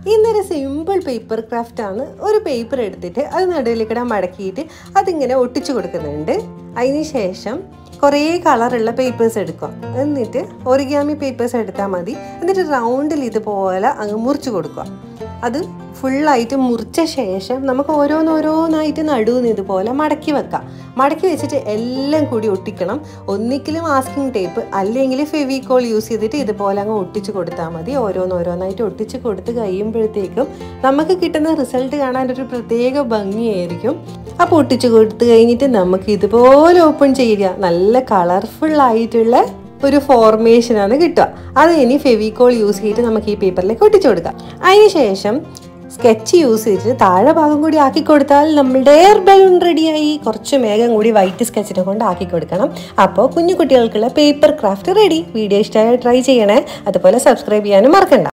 ഇന്നൊരു simple paper craft ആണ് ഒരു പേപ്പർ എടുത്തിട്ട് അത് നടുവിലേക്കിടെ മടക്കിയിട്ട് അതിങ്ങനെ ഒട്ടിച്ചു കൊടുക്കുന്നുണ്ട് അതിന് ശേഷം കുറേ കളറുള്ള പേപ്പേഴ്സ് എടുക്കുക എന്നിട്ട് ഒറിഗാമി പേപ്പേഴ്സ് എടുത്താൽ മതി എന്നിട്ട് റൗണ്ടിൽ ഇതുപോലെ അങ്ങ് മുറിച്ച് കൊടുക്കുക അത് ഫുള്ളായിട്ട് മുറിച്ച ശേഷം നമുക്ക് ഓരോന്നോരോന്നായിട്ട് നടുവിന് ഇതുപോലെ മടക്കി വെക്കാം മടക്കി വെച്ചിട്ട് എല്ലാം കൂടി ഒട്ടിക്കണം ഒന്നിക്കലും മാസ്കിംഗ് ടേപ്പ് അല്ലെങ്കിൽ ഫെവിക്കോൾ യൂസ് ചെയ്തിട്ട് ഇതുപോലെ അങ്ങ് ഒട്ടിച്ച് കൊടുത്താൽ മതി ഓരോന്നോരോന്നായിട്ട് ഒട്ടിച്ച് കൊടുത്ത് കഴിയുമ്പോഴത്തേക്കും നമുക്ക് കിട്ടുന്ന റിസൾട്ട് കാണാൻ ഒരു പ്രത്യേക ഭംഗിയായിരിക്കും അപ്പോൾ ഒട്ടിച്ച് കൊടുത്ത് കഴിഞ്ഞിട്ട് നമുക്ക് ഇതുപോലെ ഓപ്പൺ ചെയ്യുക നല്ല കളർഫുൾ ആയിട്ടുള്ള ഒരു ഫോർമേഷനാണ് കിട്ടുക അത് ഇനി ഫെവിക്കോൾ യൂസ് ചെയ്തിട്ട് നമുക്ക് ഈ പേപ്പറിലേക്ക് ഒട്ടിച്ചു കൊടുക്കാം അതിന് ശേഷം സ്കെച്ച് യൂസ് ചെയ്തിട്ട് താഴെ ഭാഗം കൂടി ആക്കി കൊടുത്താൽ നമ്മളുടെ എയർ ബലൂൺ റെഡിയായി കുറച്ച് മേഘം കൂടി വൈറ്റ് സ്കെച്ചിനെ കൊണ്ട് ആക്കി കൊടുക്കണം അപ്പോൾ കുഞ്ഞു കുട്ടികൾക്കുള്ള പേപ്പർ ക്രാഫ്റ്റ് റെഡി വീഡിയോ ഇഷ്ടമായി ട്രൈ ചെയ്യണേ അതുപോലെ സബ്സ്ക്രൈബ് ചെയ്യാനും മറക്കണ്ട